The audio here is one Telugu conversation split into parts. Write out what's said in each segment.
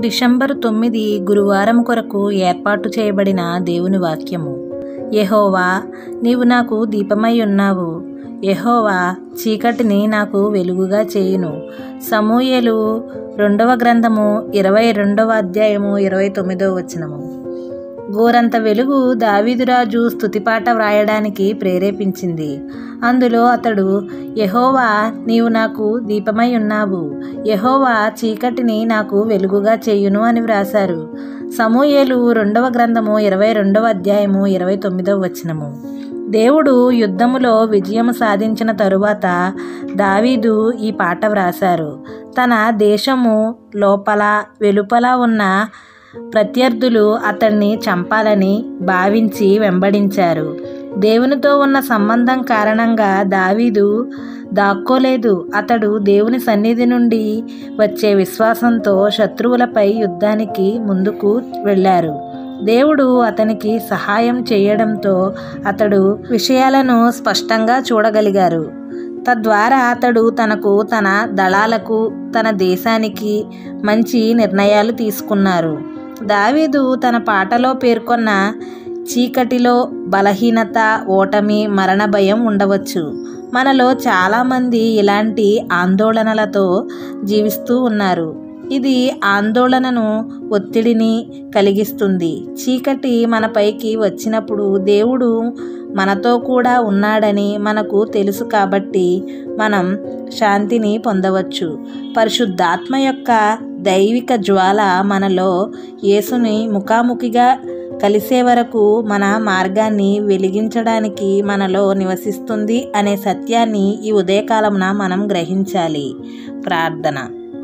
డిసెంబర్ తొమ్మిది గురువారం కొరకు ఏర్పాటు చేయబడిన దేవుని వాక్యము యెహోవా నీవు నాకు దీపమై ఉన్నావు యెహోవా చీకటిని నాకు వెలుగుగా చేయును సమూయేలు రెండవ గ్రంథము ఇరవై రెండవ అధ్యాయము ఇరవై తొమ్మిదవ వచనము గోరంత వెలుగు దావీదురాజు స్తుతిపాట వ్రాయడానికి ప్రేరేపించింది అందులో అతడు యహోవా నీవు నాకు దీపమై ఉన్నావు యహోవా చీకటిని నాకు వెలుగుగా చేయును అని వ్రాశారు సమూయేలు రెండవ గ్రంథము ఇరవై రెండవ అధ్యాయము ఇరవై తొమ్మిదవ వచనము దేవుడు యుద్ధములో విజయం సాధించిన తరువాత దావీదు ఈ పాట వ్రాశారు తన దేశము లోపల వెలుపల ఉన్న ప్రత్యర్థులు అతన్ని చంపాలని భావించి వెంబడించారు దేవునితో ఉన్న సంబంధం కారణంగా దావీదు దాక్కోలేదు అతడు దేవుని సన్నిధి నుండి వచ్చే విశ్వాసంతో శత్రువులపై యుద్ధానికి ముందుకు వెళ్ళారు దేవుడు అతనికి సహాయం చేయడంతో అతడు విషయాలను స్పష్టంగా చూడగలిగారు తద్వారా అతడు తనకు తన దళాలకు తన దేశానికి మంచి నిర్ణయాలు తీసుకున్నారు దావీదు తన పాటలో పేర్కొన్న చీకటిలో బలహీనత ఓటమి మరణ భయం ఉండవచ్చు మనలో చాలామంది ఇలాంటి ఆందోళనలతో జీవిస్తూ ఉన్నారు ఇది ఆందోళనను ఒత్తిడిని కలిగిస్తుంది చీకటి మనపైకి వచ్చినప్పుడు దేవుడు మనతో కూడా ఉన్నాడని మనకు తెలుసు కాబట్టి మనం శాంతిని పొందవచ్చు పరిశుద్ధాత్మ యొక్క దైవిక జ్వాల మనలో యేసుని ముఖాముఖిగా కలిసే వరకు మన మార్గాన్ని వెలిగించడానికి మనలో నివసిస్తుంది అనే సత్యాన్ని ఈ ఉదయకాలమున మనం గ్రహించాలి ప్రార్థన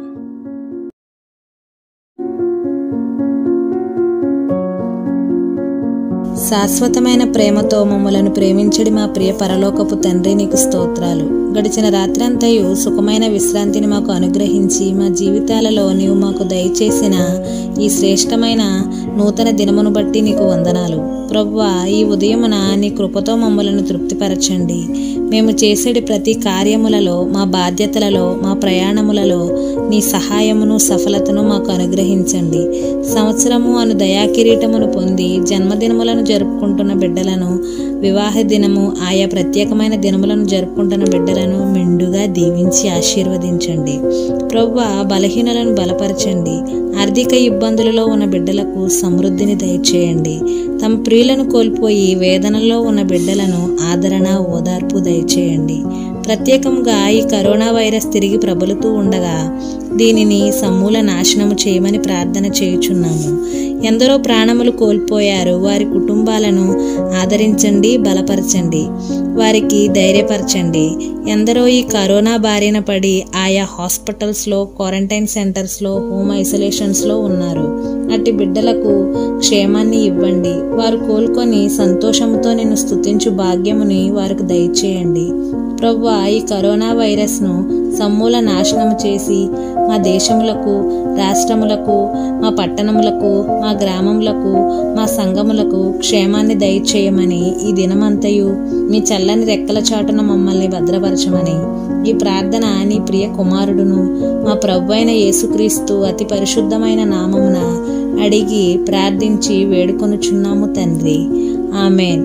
శాశ్వతమైన ప్రేమతో మమ్మలను ప్రేమించడి మా ప్రియ పరలోకపు తండ్రి నీకు స్తోత్రాలు గడిచిన రాత్రంతయు సుఖమైన విశ్రాంతిని మాకు అనుగ్రహించి మా జీవితాలలో నీవు మాకు దయచేసిన ఈ శ్రేష్టమైన నూతన దినమును బట్టి నీకు వందనాలు ప్రభువా ఈ ఉదయమున నీ కృపతో మమ్మలను తృప్తిపరచండి మేము చేసేటి ప్రతి కార్యములలో మా బాధ్యతలలో మా ప్రయాణములలో నీ సహాయమును సఫలతను మాకు అనుగ్రహించండి సంవత్సరము అను దయాకిరీటమును పొంది జన్మదినములను జరుపుకుంటున్న బిడ్డలను వివాహ దినము ఆయా ప్రత్యేకమైన దినములను జరుపుకుంటున్న బిడ్డలను మెండుగా దీవించి ఆశీర్వదించండి ప్రవ్వ బలహీనలను బలపరచండి ఆర్థిక ఇబ్బందులలో ఉన్న బిడ్డలకు సమృద్ధిని దయచేయండి తమ ప్రియులను కోల్పోయి వేదనలో ఉన్న బిడ్డలను ఆదరణ ఓదార్పు దయచేయండి ప్రత్యేకంగా ఈ కరోనా వైరస్ తిరిగి ప్రబలుతూ ఉండగా దీనిని సమూల నాశనము చేయమని ప్రార్థన చేయుచున్నాము ఎందరో ప్రాణములు కోల్పోయారు వారి కుటుంబాలను ఆదరించండి బలపరచండి వారికి ధైర్యపరచండి ఎందరో ఈ కరోనా బారిన పడి ఆయా హాస్పిటల్స్లో క్వారంటైన్ సెంటర్స్లో హోమ్ ఐసోలేషన్స్లో ఉన్నారు అట్టి బిడ్డలకు క్షేమాన్ని ఇవ్వండి వారు కోలుకొని సంతోషంతో నేను స్తుతించు భాగ్యముని వారికి దయచేయండి ప్రవ్వ ఈ కరోనా వైరస్ను సమూల నాశనం చేసి మా దేశములకు రాష్ట్రములకు మా పట్టణములకు మా గ్రామములకు మా సంఘములకు క్షేమాన్ని దయచేయమని ఈ దినమంతయు మీ చల్లని రెక్కల చాటున మమ్మల్ని భద్రపరచమని ఈ ప్రార్థన నీ ప్రియ కుమారుడును మా ప్రభు అయిన యేసుక్రీస్తు అతి పరిశుద్ధమైన నామమున అడిగి ప్రార్థించి వేడుకొనుచున్నాము తండ్రి ఆమెన్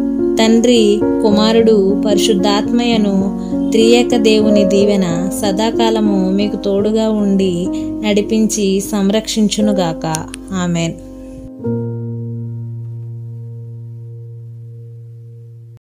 తండ్రి కుమారుడు పరిశుద్ధాత్మయను త్రియేక దేవుని దీవెన సదాకాలము మీకు తోడుగా ఉండి నడిపించి సంరక్షించునుగాక ఆమెన్